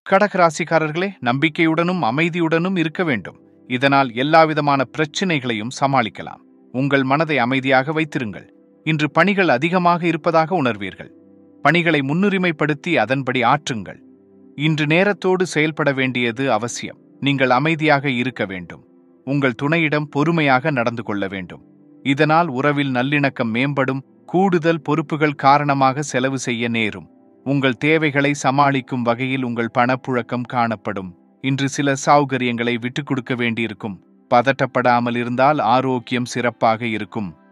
கடகராசிக்காரர்களே நம்பிக்கையுடனும் அமைதியுடனும் இருக்க வேண்டும் இதனால் எல்லாவிதமான பிரச்சினைகளையும் சமாளிக்கலாம் உங்கள் மனதை அமைதியாக வைத்திருங்கள் இன்று பணிகள் அதிகமாக இருப்பதாக உணர்வீர்கள் பணிகளை முன்னுரிமைப்படுத்தி அதன்படி ஆற்றுங்கள் இன்று நேரத்தோடு செயல்பட வேண்டியது அவசியம் நீங்கள் அமைதியாக இருக்க வேண்டும் உங்கள் துணையிடம் பொறுமையாக நடந்து கொள்ள வேண்டும் இதனால் உறவில் நல்லிணக்கம் மேம்படும் கூடுதல் பொறுப்புகள் காரணமாக செலவு செய்ய நேரும் உங்கள் தேவைகளை சமாளிக்கும் வகையில் உங்கள் பணப்புழக்கம் காணப்படும் இன்று சில சௌகரியங்களை விட்டுக் கொடுக்க வேண்டியிருக்கும் பதட்டப்படாமல் இருந்தால் ஆரோக்கியம் சிறப்பாக இருக்கும்